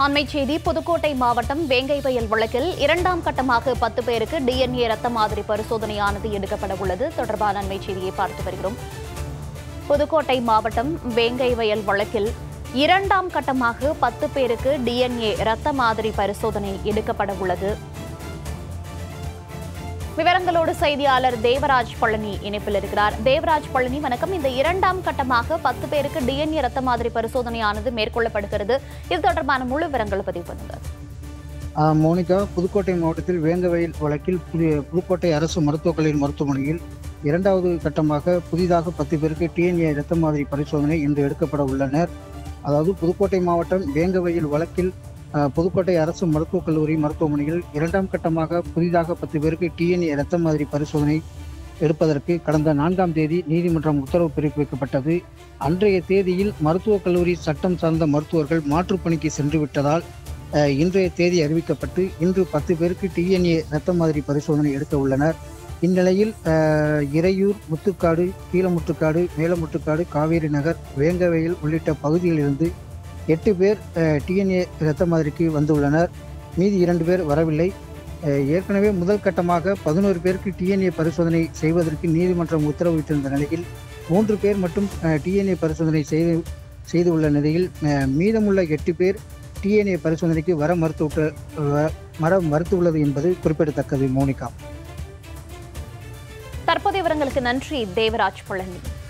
அண்மை செய்தி புதுக்கோட்டை மாவட்டம் வேங்கை வயல் வழக்கில் இரண்டாம் கட்டமாக பத்து பேருக்கு டிஎன்ஏ ரத்த மாதிரி பரிசோதனையானது எடுக்கப்பட உள்ளது தொடர்பான அண்மை செய்தியை பார்த்து வருகிறோம் புதுக்கோட்டை மாவட்டம் வேங்கை வயல் வழக்கில் இரண்டாம் கட்டமாக பத்து பேருக்கு டிஎன்ஏ ரத்த மாதிரி பரிசோதனை எடுக்கப்பட உள்ளது விவரங்களோடு செய்தியாளர் தேவராஜ் பழனி இணைப்பில் இருக்கிறார் தேவராஜ் பழனி வணக்கம் இந்த இரண்டாம் கட்டமாக பத்து பேருக்கு டிஎன்ஏ ரத்த மாதிரி பரிசோதனையானது மேற்கொள்ளப்படுகிறது இது தொடர்பான முழு விவரங்களை பதிவு பண்ணுங்க ஆஹ் மோனிகா புதுக்கோட்டை மாவட்டத்தில் வேங்கவயல் வழக்கில் புது- புதுக்கோட்டை அரசு மருத்துவக் கல்லூரி மருத்துவமனையில் இரண்டாவது கட்டமாக புதிதாக பத்து பேருக்கு டிஎன்ஏ இரத்த மாதிரி பரிசோதனை இன்று எடுக்கப்பட உள்ளனர் அதாவது புதுக்கோட்டை மாவட்டம் வேங்கவயல் வழக்கில் ஆஹ், புதுக்கோட்டை அரசு மருத்துவக் கல்லூரி மருத்துவமனையில் இரண்டாம் கட்டமாக புதிதாக பத்து பேருக்கு டிஎன்ஏ இரத்த மாதிரி பரிசோதனை எடுப்பதற்கு கடந்த நான்காம் தேதி நீதிமன்றம் உத்தரவு பிறப்பிக்கப்பட்டது அன்றைய தேதியில் மருத்துவக் கல்லூரி சட்டம் சார்ந்த மருத்துவர்கள் மாற்றுப் பணிக்கு சென்று விட்டதால் அஹ், இன்றைய தேதி அறிவிக்கப்பட்டு இன்று பத்து பேருக்கு டிஎன்ஏ ரத்த மாதிரி பரிசோதனை எடுக்க உள்ளனர் இந்நிலையில் அஹ், இறையூர் முத்துக்காடு கீழமுட்டுக்காடு மேலமுட்டுக்காடு காவேரி நகர் வேங்கவயல் உள்ளிட்ட பகுதிகளிலிருந்து எட்டு பேர் டிஎன்ஏ ரத்த மாதிரிக்கு வந்துள்ளனர் மீதி இரண்டு பேர் வரவில்லை அஹ், ஏற்கனவே முதல் கட்டமாக பதினோரு பேருக்கு டிஎன்ஏ பரிசோதனை செய்வதற்கு நீதிமன்றம் உத்தரவிட்டிருந்த நிலையில் மூன்று பேர் மட்டும் டிஎன்ஏ பரிசோதனை செய்து செய்துள்ள நிலையில் அஹ், மீதமுள்ள எட்டு பேர் டிஎன்ஏ பரிசோதனைக்கு வர மறுத்து வர மறுத்துள்ளது என்பது குறிப்பிடத்தக்கது மோனிகா தற்போதைய விவரங்களுக்கு நன்றி தேவராஜ் பழனி